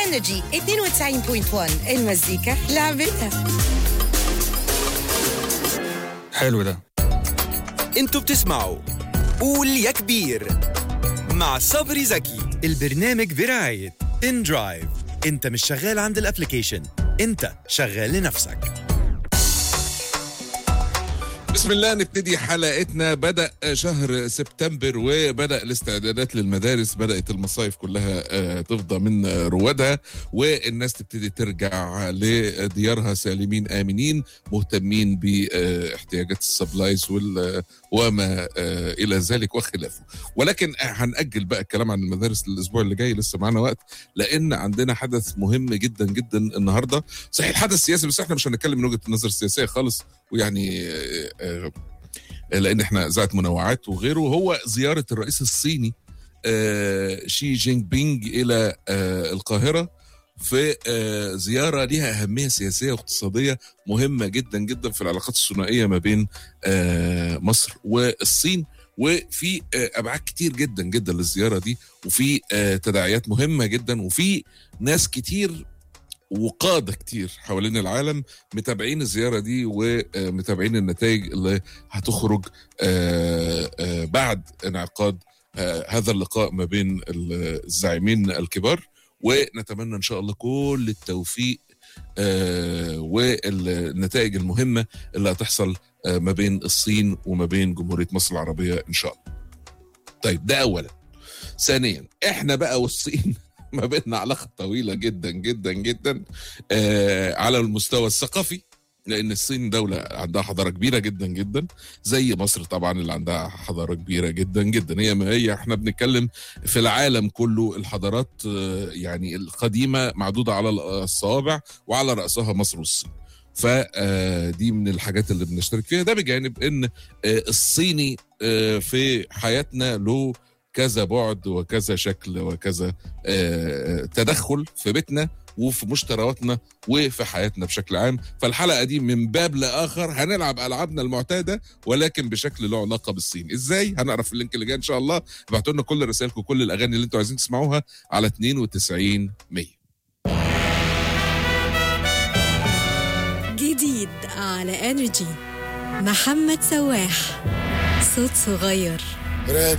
انرجي 92.1 المزيكا لعبتها حلو ده انتوا بتسمعوا قول يا كبير مع صبري زكي البرنامج برعاية ان درايف انت مش شغال عند الابليكيشن انت شغال لنفسك بسم الله نبتدي حلقتنا بدأ شهر سبتمبر وبدأ الاستعدادات للمدارس بدأت المصايف كلها آه، تفضى من آه، روادها والناس تبتدي ترجع لديارها سالمين آمنين مهتمين باحتياجات السبلايز وال- وما آه، إلى ذلك وخلافه ولكن هنأجل بقى الكلام عن المدارس للأسبوع اللي جاي لسه معانا وقت لأن عندنا حدث مهم جدا جدا النهاردة صحيح الحدث سياسي بس احنا مش هنتكلم من وجهة النظر السياسية خالص ويعني آه، آه، لان احنا ذات منوعات وغيره هو زياره الرئيس الصيني آه، شي جينج بينج الى آه، القاهره في آه، زياره لها اهميه سياسيه واقتصاديه مهمه جدا جدا في العلاقات الثنائيه ما بين آه، مصر والصين وفي آه، ابعاد كتير جدا جدا للزياره دي وفي آه، تداعيات مهمه جدا وفي ناس كتير وقاده كتير حوالين العالم متابعين الزياره دي ومتابعين النتائج اللي هتخرج آه، آه، بعد انعقاد آه، هذا اللقاء ما بين الزعيمين الكبار ونتمنى ان شاء الله كل التوفيق آه، والنتائج المهمه اللي هتحصل آه، ما بين الصين وما بين جمهوريه مصر العربيه ان شاء الله. طيب ده اولا. ثانيا احنا بقى والصين ما بيننا علاقه طويله جدا جدا جدا آه على المستوى الثقافي لان الصين دوله عندها حضاره كبيره جدا جدا زي مصر طبعا اللي عندها حضاره كبيره جدا جدا هي ما هي احنا بنتكلم في العالم كله الحضارات آه، يعني القديمه معدوده على الصوابع وعلى راسها مصر والصين فدي من الحاجات اللي بنشترك فيها ده بجانب ان آه، الصيني آه، في حياتنا له كذا بعد وكذا شكل وكذا آه، تدخل في بيتنا وفي مشترياتنا وفي حياتنا بشكل عام فالحلقه دي من باب لاخر هنلعب العابنا المعتاده ولكن بشكل له علاقه بالصين ازاي هنعرف في اللينك اللي جاي ان شاء الله ابعتوا لنا كل رسائلكم كل الاغاني اللي انتوا عايزين تسمعوها على 92 100 جديد على انرجي محمد سواح صوت صغير